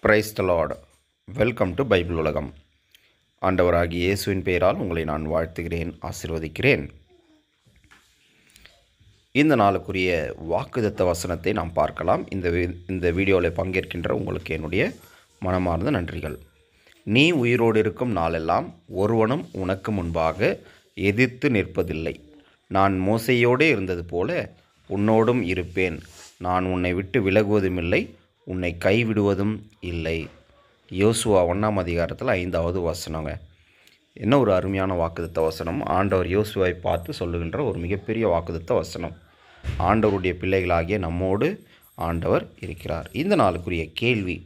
price the Lord welcome to Bible உலகம் ஆண்டவராகிய இயேசுவின் பெயரால் உங்களை நான் வாழ்த்துகிறேன் ஆசிர்வதிக்கிறேன் இந்த நாளுக்குரிய வாக்குதத்த வசனத்தை நாம் பார்க்கலாம் இந்த வி- இந்த வீடியோவில் பங்கேற்கின்ற உங்களுக்கு என்னுடைய மனமார்ந்த நன்றிகள் நீ உயிரோடு இருக்கும் நாளெல்லாம் ஒருவனும் உனக்கு முன்பாக எதிர்த்து நிற்பதில்லை நான் மோசையோடே இருந்தது போல உன்னோடும் இருப்பேன் நான் உன்னை விட்டு விலகுவதும் இல்லை உன்னை கைவிடுவதும் இல்லை யோசுவா ஒன்றாம் அதிகாரத்தில் ஐந்தாவது வசனங்க என்ன ஒரு அருமையான வாக்குதத்த வசனம் ஆண்டவர் யோசுவை பார்த்து சொல்லுகின்ற ஒரு மிகப்பெரிய வாக்குதத்த வசனம் ஆண்டவருடைய பிள்ளைகளாகிய நம்மோடு ஆண்டவர் இருக்கிறார் இந்த நாளுக்குரிய கேள்வி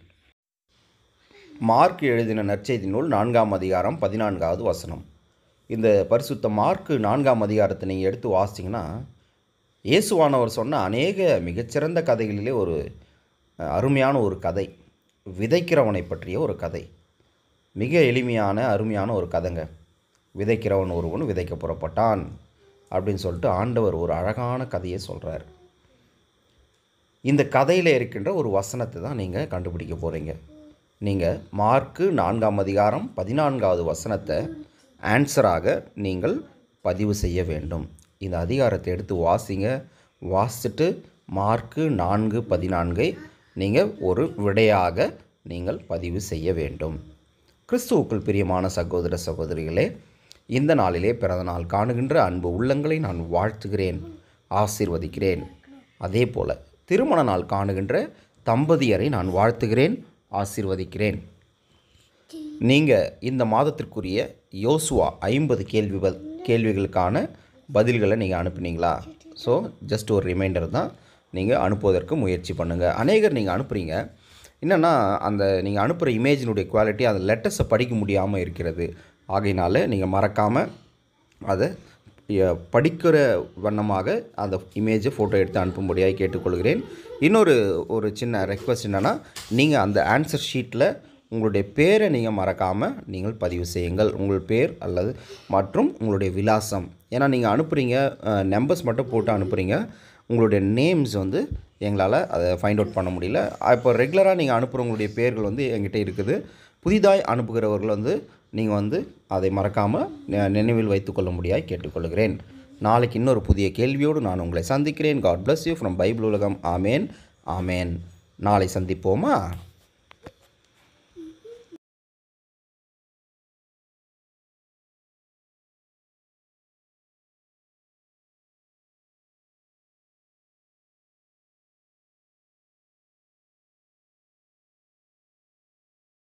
மார்க் எழுதின நற்செய்தி நூல் நான்காம் அதிகாரம் பதினான்காவது வசனம் இந்த பரிசுத்த மார்க்கு நான்காம் அதிகாரத்தை நீங்கள் எடுத்து வாசிங்கன்னா இயேசுவானவர் சொன்ன அநேக மிகச்சிறந்த கதைகளிலே ஒரு அஹ், அருமையான ஒரு கதை விதைக்கிறவனை பற்றிய ஒரு கதை மிக எளிமையான அருமையான ஒரு கதைங்க விதைக்கிறவன் ஒருவன் விதைக்க புறப்பட்டான் அப்படின்னு சொல்லிட்டு ஆண்டவர் ஒரு அழகான கதையை சொல்கிறார் இந்த கதையில் இருக்கின்ற ஒரு வசனத்தை தான் நீங்கள் கண்டுபிடிக்க போகிறீங்க நீங்கள் மார்க்கு நான்காம் அதிகாரம் பதினான்காவது வசனத்தை ஆன்சராக நீங்கள் பதிவு செய்ய வேண்டும் இந்த அதிகாரத்தை எடுத்து வாசிங்க வாசிச்சுட்டு மார்க்கு நான்கு பதினான்கை நீங்கள் ஒரு விடையாக நீங்கள் பதிவு செய்ய வேண்டும் கிறிஸ்துவுக்குள் பிரியமான சகோதர சகோதரிகளே இந்த நாளிலே பிறந்த நாள் காணுகின்ற அன்பு உள்ளங்களை நான் வாழ்த்துகிறேன் ஆசீர்வதிக்கிறேன் அதே போல திருமண நாள் காணுகின்ற தம்பதியரை நான் வாழ்த்துகிறேன் ஆசீர்வதிக்கிறேன் நீங்கள் இந்த மாதத்திற்குரிய யோசுவா ஐம்பது கேள்வி ப- கேள்விகளுக்கான பதில்களை நீங்கள் அனுப்புனீங்களா ஸோ ஜஸ்ட் ஒரு ரிமைண்டர் தான் நீங்கள் அனுப்புவதற்கு முயற்சி பண்ணுங்கள் அநேகர் நீங்கள் அனுப்புகிறீங்க என்னென்னா அந்த நீங்கள் அனுப்புகிற இமேஜினுடைய குவாலிட்டி அந்த லெட்டர்ஸை படிக்க முடியாமல் இருக்கிறது ஆகையினால நீங்கள் மறக்காமல் அதை எ- படிக்கிற வண்ணமாக அந்த இமேஜை ஃபோட்டோ எடுத்து அனுப்பும்படியாக கேட்டுக்கொள்கிறேன் இன்னொரு ஒரு சின்ன ரெக்வஸ்ட் என்னென்னா நீங்கள் அந்த ஆன்சர் ஷீட்டில் உங்களுடைய பேரை நீங்கள் மறக்காமல் நீங்கள் பதிவு செய்யுங்கள் உங்கள் பேர் அல்லது மற்றும் உங்களுடைய விலாசம் ஏன்னா நீங்கள் அனுப்புகிறீங்க நம்பர்ஸ் மட்டும் போட்டு அனுப்புகிறீங்க உங்களுடைய நேம்ஸ் வந்து எங்களால் அதை ஃபைண்ட் அவுட் பண்ண முடியல இப்போ ரெகுலராக நீங்கள் அனுப்புகிறவங்களுடைய பேர்கள் வந்து எங்கிட்ட இருக்குது புதிதாய் அனுப்புகிறவர்கள் வந்து நீங்கள் வந்து அதை மறக்காமல் நினைவில் வைத்துக்கொள்ள முடியாய் கேட்டுக்கொள்கிறேன் நாளைக்கு இன்னொரு புதிய கேள்வியோடு நான் உங்களை சந்திக்கிறேன் God bless you from Bible உலகம் ஆமேன் ஆமேன் நாளை சந்திப்போமா